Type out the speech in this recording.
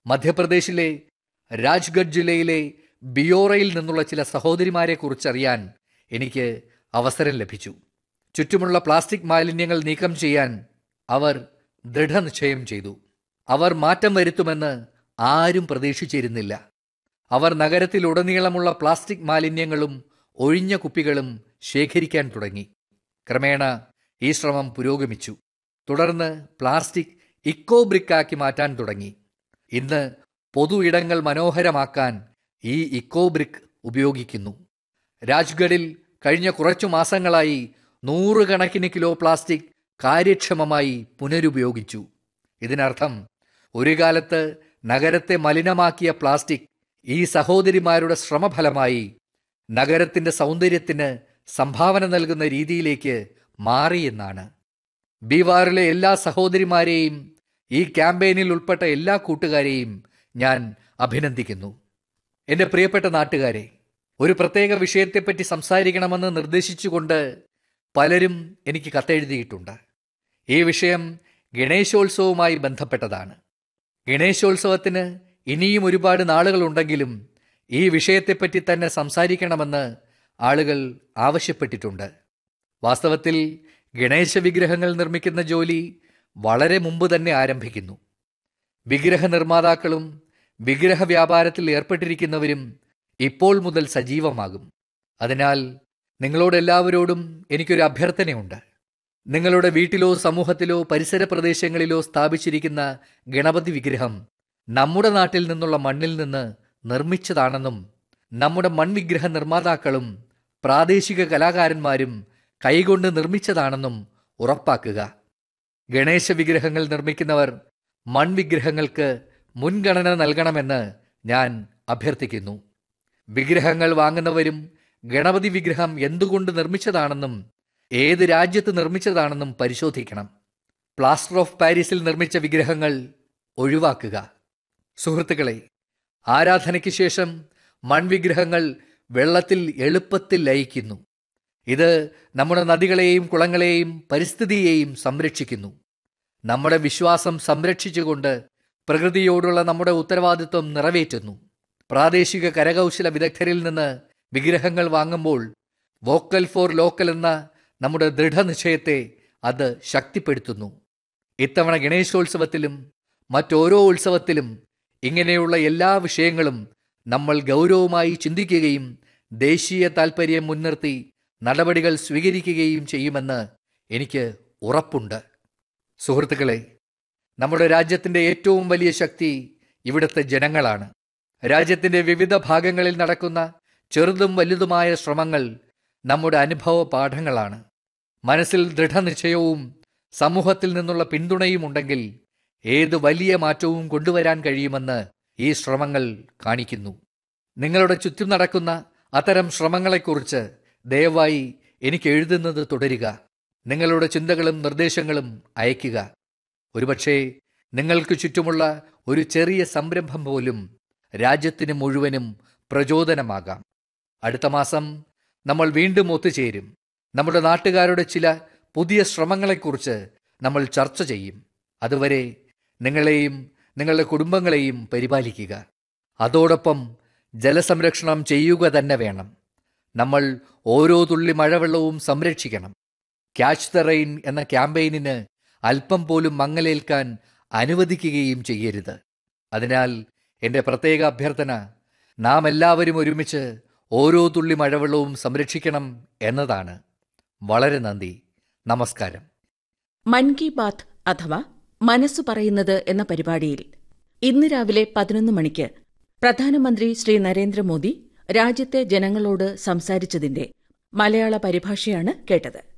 മധ്യപ്രദേശിലെ രാജ്ഗഡ് ജില്ലയിലെ ബിയോറയിൽ നിന്നുള്ള ചില സഹോദരിമാരെ കുറിച്ചറിയാൻ എനിക്ക് അവസരം ലഭിച്ചു ചുറ്റുമുള്ള പ്ലാസ്റ്റിക് മാലിന്യങ്ങൾ നീക്കം ചെയ്യാൻ അവർ ദൃഢനിശ്ചയം ചെയ്തു അവർ മാറ്റം വരുത്തുമെന്ന് ആരും പ്രതീക്ഷിച്ചിരുന്നില്ല അവർ നഗരത്തിലുടനീളമുള്ള പ്ലാസ്റ്റിക് മാലിന്യങ്ങളും ഒഴിഞ്ഞ കുപ്പികളും ശേഖരിക്കാൻ തുടങ്ങി ക്രമേണ ഈ ശ്രമം പുരോഗമിച്ചു തുടർന്ന് പ്ലാസ്റ്റിക് ഇക്കോ ബ്രിക്കാക്കി മാറ്റാൻ തുടങ്ങി ഇന്ന് പൊതു ഇടങ്ങൾ മനോഹരമാക്കാൻ ഈ ഇക്കോ ബ്രിക്ക് ഉപയോഗിക്കുന്നു രാജ്ഗഡിൽ കഴിഞ്ഞ കുറച്ചു മാസങ്ങളായി നൂറുകണക്കിന് കിലോ പ്ലാസ്റ്റിക് കാര്യക്ഷമമായി പുനരുപയോഗിച്ചു ഇതിനർത്ഥം ഒരു കാലത്ത് നഗരത്തെ മലിനമാക്കിയ പ്ലാസ്റ്റിക് ഈ സഹോദരിമാരുടെ ശ്രമഫലമായി നഗരത്തിന്റെ സൗന്ദര്യത്തിന് സംഭാവന നൽകുന്ന രീതിയിലേക്ക് മാറിയെന്നാണ് ബീവാറിലെ എല്ലാ സഹോദരിമാരെയും ഈ ക്യാമ്പയിനിൽ ഉൾപ്പെട്ട എല്ലാ കൂട്ടുകാരെയും ഞാൻ അഭിനന്ദിക്കുന്നു എൻ്റെ പ്രിയപ്പെട്ട നാട്ടുകാരെ ഒരു പ്രത്യേക വിഷയത്തെപ്പറ്റി സംസാരിക്കണമെന്ന് നിർദ്ദേശിച്ചുകൊണ്ട് പലരും എനിക്ക് കത്തെഴുതിയിട്ടുണ്ട് ഈ വിഷയം ഗണേശോത്സവവുമായി ബന്ധപ്പെട്ടതാണ് ഗണേശോത്സവത്തിന് ഇനിയും ഒരുപാട് നാളുകളുണ്ടെങ്കിലും ഈ വിഷയത്തെപ്പറ്റി തന്നെ സംസാരിക്കണമെന്ന് ആളുകൾ ആവശ്യപ്പെട്ടിട്ടുണ്ട് വാസ്തവത്തിൽ ഗണേശ വിഗ്രഹങ്ങൾ നിർമ്മിക്കുന്ന ജോലി വളരെ മുമ്പ് തന്നെ ആരംഭിക്കുന്നു വിഗ്രഹ നിർമ്മാതാക്കളും വിഗ്രഹ വ്യാപാരത്തിൽ ഏർപ്പെട്ടിരിക്കുന്നവരും ഇപ്പോൾ മുതൽ സജീവമാകും അതിനാൽ നിങ്ങളോടെല്ലാവരോടും എനിക്കൊരു അഭ്യർത്ഥനയുണ്ട് നിങ്ങളുടെ വീട്ടിലോ സമൂഹത്തിലോ പരിസര പ്രദേശങ്ങളിലോ സ്ഥാപിച്ചിരിക്കുന്ന ഗണപതി വിഗ്രഹം നമ്മുടെ നാട്ടിൽ നിന്നുള്ള മണ്ണിൽ നിന്ന് നിർമ്മിച്ചതാണെന്നും നമ്മുടെ മൺവിഗ്രഹ നിർമ്മാതാക്കളും പ്രാദേശിക കലാകാരന്മാരും കൈകൊണ്ട് നിർമ്മിച്ചതാണെന്നും ഉറപ്പാക്കുക ഗണേശ വിഗ്രഹങ്ങൾ നിർമ്മിക്കുന്നവർ മൺവിഗ്രഹങ്ങൾക്ക് മുൻഗണന നൽകണമെന്ന് ഞാൻ അഭ്യർത്ഥിക്കുന്നു വിഗ്രഹങ്ങൾ വാങ്ങുന്നവരും ഗണപതി വിഗ്രഹം എന്തുകൊണ്ട് നിർമ്മിച്ചതാണെന്നും ഏത് രാജ്യത്ത് നിർമ്മിച്ചതാണെന്നും പരിശോധിക്കണം പ്ലാസ്റ്റർ ഓഫ് പാരീസിൽ നിർമ്മിച്ച വിഗ്രഹങ്ങൾ ഒഴിവാക്കുക സുഹൃത്തുക്കളെ ആരാധനയ്ക്ക് ശേഷം മൺവിഗ്രഹങ്ങൾ വെള്ളത്തിൽ എളുപ്പത്തിൽ ലയിക്കുന്നു ഇത് നമ്മുടെ നദികളെയും കുളങ്ങളെയും പരിസ്ഥിതിയെയും സംരക്ഷിക്കുന്നു നമ്മുടെ വിശ്വാസം സംരക്ഷിച്ചുകൊണ്ട് പ്രകൃതിയോടുള്ള നമ്മുടെ ഉത്തരവാദിത്വം നിറവേറ്റുന്നു പ്രാദേശിക കരകൗശല വിദഗ്ധരിൽ നിന്ന് വിഗ്രഹങ്ങൾ വാങ്ങുമ്പോൾ വോക്കൽ ഫോർ ലോക്കൽ എന്ന നമ്മുടെ ദൃഢനിശ്ചയത്തെ അത് ശക്തിപ്പെടുത്തുന്നു ഇത്തവണ ഗണേശോത്സവത്തിലും മറ്റോരോ ഉത്സവത്തിലും ഇങ്ങനെയുള്ള എല്ലാ വിഷയങ്ങളും നമ്മൾ ഗൗരവമായി ചിന്തിക്കുകയും ദേശീയ താൽപ്പര്യം മുൻനിർത്തി നടപടികൾ സ്വീകരിക്കുകയും ചെയ്യുമെന്ന് എനിക്ക് ഉറപ്പുണ്ട് സുഹൃത്തുക്കളെ നമ്മുടെ രാജ്യത്തിൻ്റെ ഏറ്റവും വലിയ ശക്തി ഇവിടുത്തെ ജനങ്ങളാണ് രാജ്യത്തിൻ്റെ വിവിധ ഭാഗങ്ങളിൽ നടക്കുന്ന ചെറുതും വലുതുമായ ശ്രമങ്ങൾ നമ്മുടെ അനുഭവ പാഠങ്ങളാണ് മനസ്സിൽ ദൃഢനിശ്ചയവും സമൂഹത്തിൽ നിന്നുള്ള പിന്തുണയും ഉണ്ടെങ്കിൽ ഏത് വലിയ മാറ്റവും കൊണ്ടുവരാൻ കഴിയുമെന്ന് ഈ ശ്രമങ്ങൾ കാണിക്കുന്നു നിങ്ങളുടെ ചുറ്റും നടക്കുന്ന അത്തരം ശ്രമങ്ങളെക്കുറിച്ച് ദയവായി എനിക്ക് എഴുതുന്നത് തുടരുക നിങ്ങളുടെ ചിന്തകളും നിർദ്ദേശങ്ങളും അയയ്ക്കുക ഒരുപക്ഷേ നിങ്ങൾക്ക് ചുറ്റുമുള്ള ഒരു ചെറിയ സംരംഭം പോലും രാജ്യത്തിന് മുഴുവനും പ്രചോദനമാകാം അടുത്ത മാസം നമ്മൾ വീണ്ടും ഒത്തുചേരും നമ്മുടെ നാട്ടുകാരുടെ ചില പുതിയ ശ്രമങ്ങളെക്കുറിച്ച് നമ്മൾ ചർച്ച ചെയ്യും അതുവരെ നിങ്ങളെയും നിങ്ങളുടെ കുടുംബങ്ങളെയും പരിപാലിക്കുക അതോടൊപ്പം ജലസംരക്ഷണം ചെയ്യുക തന്നെ വേണം നമ്മൾ ഓരോ തുള്ളി മഴവെള്ളവും സംരക്ഷിക്കണം ക്യാച്ച് ദ റെയിൻ എന്ന ക്യാമ്പയിനിന് അല്പം പോലും മങ്ങലേൽക്കാൻ അനുവദിക്കുകയും ചെയ്യരുത് അതിനാൽ എൻ്റെ പ്രത്യേക അഭ്യർത്ഥന നാം എല്ലാവരും ഒരുമിച്ച് ഓരോ തുള്ളി മഴവെള്ളവും സംരക്ഷിക്കണം എന്നതാണ് വളരെ നന്ദി നമസ്കാരം മൻ കി ബാത്ത് അഥവാ മനസ്സു പറയുന്നത് എന്ന പരിപാടിയിൽ ഇന്ന് രാവിലെ പതിനൊന്ന് മണിക്ക് പ്രധാനമന്ത്രി ശ്രീ നരേന്ദ്രമോദി രാജ്യത്തെ ജനങ്ങളോട് സംസാരിച്ചതിന്റെ മലയാള പരിഭാഷയാണ് കേട്ടത്